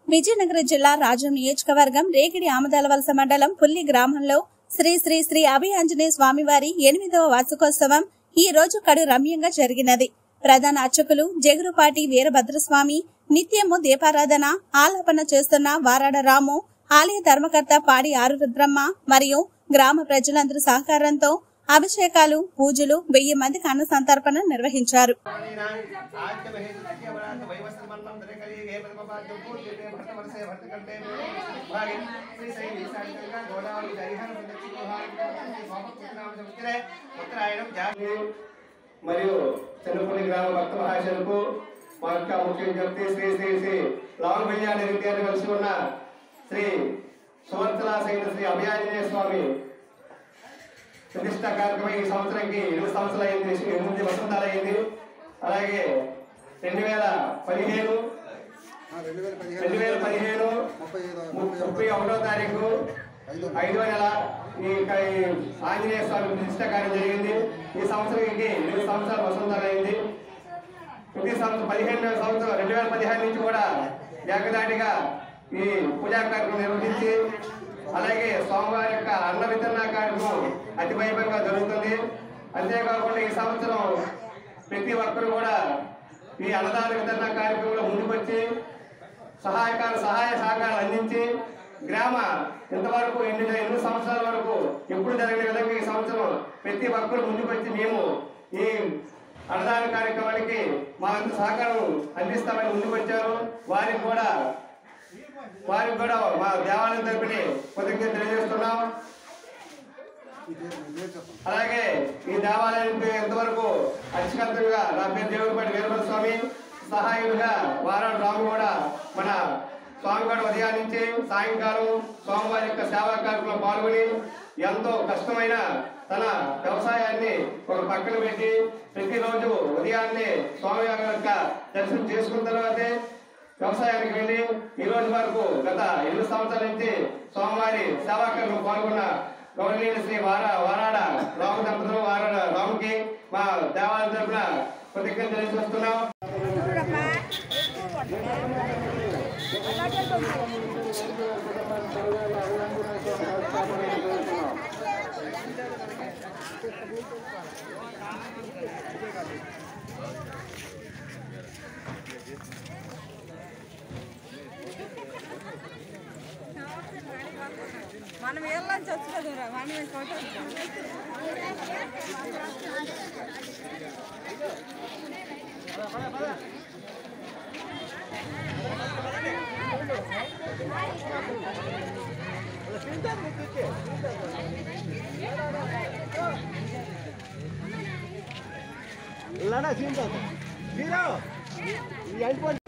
విజయనగరం జిల్లా రాజం నియోజకవర్గం రేకిడి ఆమదాలవలస మండలం పుల్లి గ్రామంలో శ్రీ శ్రీ శ్రీ అభయ ఆంజనేయ స్వామివారి ఎనిమిదవ వార్షికోత్సవం ఈ రోజు కడు రమ్యంగా జరిగినది ప్రధాన అర్చకులు జగురుపాటి వీరభద్రస్వామి నిత్యము దీపారాధన ఆలాపన చేస్తున్న వారాడ రాము ఆలయ ధర్మకర్త పాడి ఆరురుద్రమ్మ మరియు గ్రామ ప్రజలందరూ సహకారంతో అభిషేకాలు పూజలు వెయ్యి మందికి అన్న సంతర్పణ నిర్వహించారు మరియు చెన్నపల్లి గ్రామ భక్త మహాశయులకు మా యొక్క ముఖ్య విజ్ఞప్తి శ్రీ శ్రీ శ్రీ లాంగ్ భయ్యాన్ని రీత్యాన్ని కలిసి ఉన్న శ్రీ సువర్తల సైన శ్రీ అభయాంజనేయ స్వామి ప్రతిష్ట కార్యక్రమం ఈ సంవత్సరంకి ఎనిమిది సంవత్సరాలు అయింది ఎనిమిది వసంతాలు అయింది అలాగే రెండు వేల పదిహేను రెండు వేల పదిహేను రెండు వేల పదిహేను ముప్పై ఐదు ముప్పై ఒకటో తారీఖు ఐదో నెల ఈ క- ఈ ఆంజనేయ స్వామి ప్రతిష్ట కార్యం జరిగింది ఈ సంవత్సరానికి ఎనిమిది సంవత్సరాలు వసంతాలు అయింది ప్రతి సంవత్సరం పదిహేను సంవత్సరం రెండు వేల పదిహేను నుంచి కూడా ఏకదాటిగా ఈ పూజా కార్యక్రమం నిర్వహించి అలాగే సోమవారి యొక్క అన్న వితరణ కార్యక్రమం అతి వైభవంగా జరుగుతుంది అంతేకాకుండా ఈ సంవత్సరం ప్రతి ఒక్కరు కూడా ఈ అన్నదాన వితరణ కార్యక్రమంలో ముందుకొచ్చి సహాయకాల సహాయ సహకారాలు అందించి గ్రామ ఇంతవరకు ఎన్ని ఎన్ని సంవత్సరాల వరకు ఎప్పుడు జరిగిన విధంగా ఈ సంవత్సరం ప్రతి ఒక్కరు ముందుకు వచ్చి మేము ఈ అన్నదాన కార్యక్రమానికి మా అంత సహకారం అందిస్తామని ముందుకు వచ్చారు వారికి కూడా వారికి కూడా మా దేవాలయం తరపున కృతజ్ఞత తెలియజేస్తున్నాం అలాగే ఈ దేవాలయానికి ఎంతవరకు అధికారులుగా నా పేరు దేవుడిపాటి వీరభద్ర స్వామి సహాయులుగా వారాడు రాము కూడా మన స్వామివారి ఉదయం నుంచి సాయంకాలం స్వామివారి యొక్క సేవా కార్యక్రమంలో పాల్గొని ఎంతో కష్టమైన తన వ్యవసాయాన్ని ఒక పక్కన పెట్టి ప్రతిరోజు ఉదయాన్నే స్వామివారి యొక్క దర్శనం చేసుకున్న తర్వాతే వ్యవసాయానికి వెళ్ళి ఈ రోజు వరకు గత ఎనిమిది సంవత్సరాల నుంచి స్వామివారి సేవా కార్యక్రమంలో పాల్గొన్న గౌరవనీయులు శ్రీ వార వారాడ రాము దంపతులు వారాడ రాముకి మా దేవాలయం తరఫున కృతజ్ఞత తెలియజేస్తున్నాం మనం వెళ్ళాలని చచ్చుకోదురా మనం ఫోటో ఇలానా సీన్ మీరు ఈ అయిపోయింది